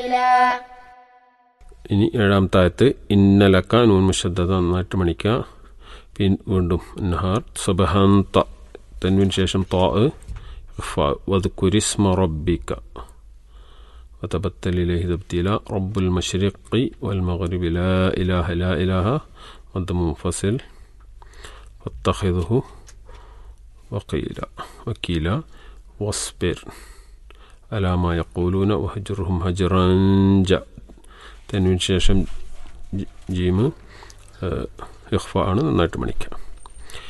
تفصيلا ഇനി ഏഴാമത്തെ ആയത്ത് ഇന്നലക്ക നൂൻ മുഷദ്ദത നന്നായിട്ട് മണിക്കുക പിൻ വീണ്ടും നഹാർ സുബഹാന്ത തൻവിന് ശേഷം താ വദ്കുരിസ്മ റബ്ബിക وتبتل إليه تبتيلا رب المشرق والمغرب لا إله لا إله مد منفصل فاتخذه وقيلا وكيلا واصبر على ما يقولون وهجرهم هجرا جاء തൻവിന് ശേഷം ജി- ജീമ് ഇഹ്ഫ ആണ് നന്നായിട്ട് മണിക്കുക